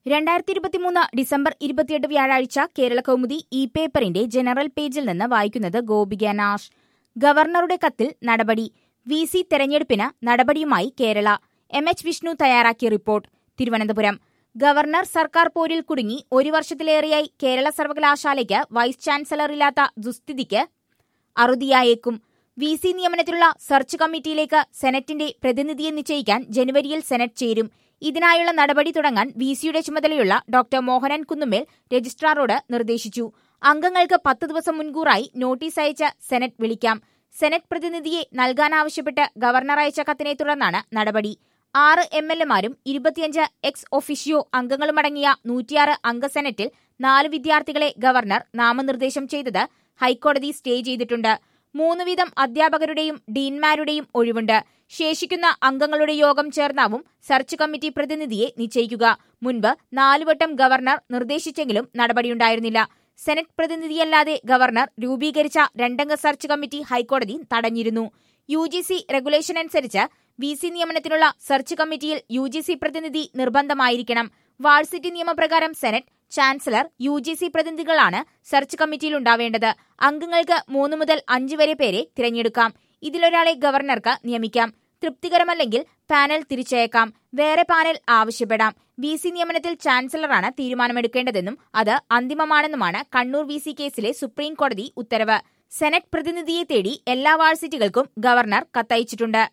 രണ്ടായിരത്തി ഇരുപത്തിമൂന്ന് ഡിസംബർ ഇരുപത്തിയെട്ട് വ്യാഴാഴ്ച കേരള കൗമുദി ഇ പേപ്പറിന്റെ ജനറൽ പേജിൽ നിന്ന് വായിക്കുന്നത് ഗോപിക നാഷ് ഗവർണറുടെ കത്തിൽ നടപടി വി സി തെരഞ്ഞെടുപ്പിന് നടപടിയുമായി കേരള എം എച്ച് വിഷ്ണു തയ്യാറാക്കിയ റിപ്പോർട്ട് തിരുവനന്തപുരം ഗവർണർ സർക്കാർ പോരിൽ കുടുങ്ങി ഒരു വർഷത്തിലേറെയായി കേരള സർവകലാശാലയ്ക്ക് വൈസ് ചാൻസലറില്ലാത്ത ദുസ്ഥിതിക്ക് അറുതിയായേക്കും വി സി നിയമനത്തിലുള്ള സെർച്ച് കമ്മിറ്റിയിലേക്ക് സെനറ്റിന്റെ പ്രതിനിധിയെ നിശ്ചയിക്കാൻ ജനുവരിയിൽ സെനറ്റ് ചേരും ഇതിനായുള്ള നടപടി തുടങ്ങാൻ വി സിയുടെ ചുമതലയുള്ള ഡോക്ടർ മോഹനൻ കുന്നുമേൽ രജിസ്ട്രാറോട് നിർദ്ദേശിച്ചു അംഗങ്ങൾക്ക് പത്ത് ദിവസം മുൻകൂറായി നോട്ടീസ് അയച്ച് സെനറ്റ് വിളിക്കാം സെനറ്റ് പ്രതിനിധിയെ നൽകാനാവശ്യപ്പെട്ട് ഗവർണർ അയച്ച കത്തിനെ തുടർന്നാണ് നടപടി ആറ് എം എൽ എമാരും ഇരുപത്തിയഞ്ച് എക്സ് ഒഫീഷ്യോ അംഗങ്ങളുമടങ്ങിയ നൂറ്റിയാറ് അംഗ സെനറ്റിൽ നാല് വിദ്യാർത്ഥികളെ ഗവർണർ നാമനിർദ്ദേശം ചെയ്തത് ഹൈക്കോടതി സ്റ്റേ ചെയ്തിട്ടുണ്ട് മൂന്ന് വീതം അധ്യാപകരുടെയും ഡീൻമാരുടെയും ഒഴിവുണ്ട് ശേഷിക്കുന്ന അംഗങ്ങളുടെ യോഗം ചേർന്നാവും സെർച്ച് കമ്മിറ്റി പ്രതിനിധിയെ നിശ്ചയിക്കുക മുൻപ് നാലുവട്ടം ഗവർണർ നിർദ്ദേശിച്ചെങ്കിലും നടപടിയുണ്ടായിരുന്നില്ല സെനറ്റ് പ്രതിനിധിയല്ലാതെ ഗവർണർ രൂപീകരിച്ച രണ്ടംഗ സെർച്ച് കമ്മിറ്റി ഹൈക്കോടതി തടഞ്ഞിരുന്നു യു ജി സി റെഗുലേഷൻ അനുസരിച്ച് വി സി നിയമനത്തിനുള്ള സെർച്ച് കമ്മിറ്റിയിൽ യു ജി സി പ്രതിനിധി നിർബന്ധമായിരിക്കണം വാഴ്സിറ്റി നിയമപ്രകാരം senate chancellor U G C പ്രതിനിധികളാണ് സെർച്ച് കമ്മിറ്റിയിൽ ഉണ്ടാവേണ്ടത് അംഗങ്ങൾക്ക് മൂന്ന് മുതൽ അഞ്ച് വരെ പേരെ തിരഞ്ഞെടുക്കാം ഇതിലൊരാളെ ഗവർണർക്ക് നിയമിക്കാം തൃപ്തികരമല്ലെങ്കിൽ പാനൽ തിരിച്ചയക്കാം വേറെ പാനൽ ആവശ്യപ്പെടാം വി സി നിയമനത്തിൽ ചാൻസലറാണ് തീരുമാനമെടുക്കേണ്ടതെന്നും അത് അന്തിമമാണെന്നുമാണ് കണ്ണൂർ വി സി കേസിലെ സുപ്രീം കോടതി ഉത്തരവ് സെനറ്റ് പ്രതിനിധിയെ തേടി എല്ലാ വാഴ്സിറ്റികൾക്കും ഗവർണർ കത്തയച്ചിട്ടുണ്ട്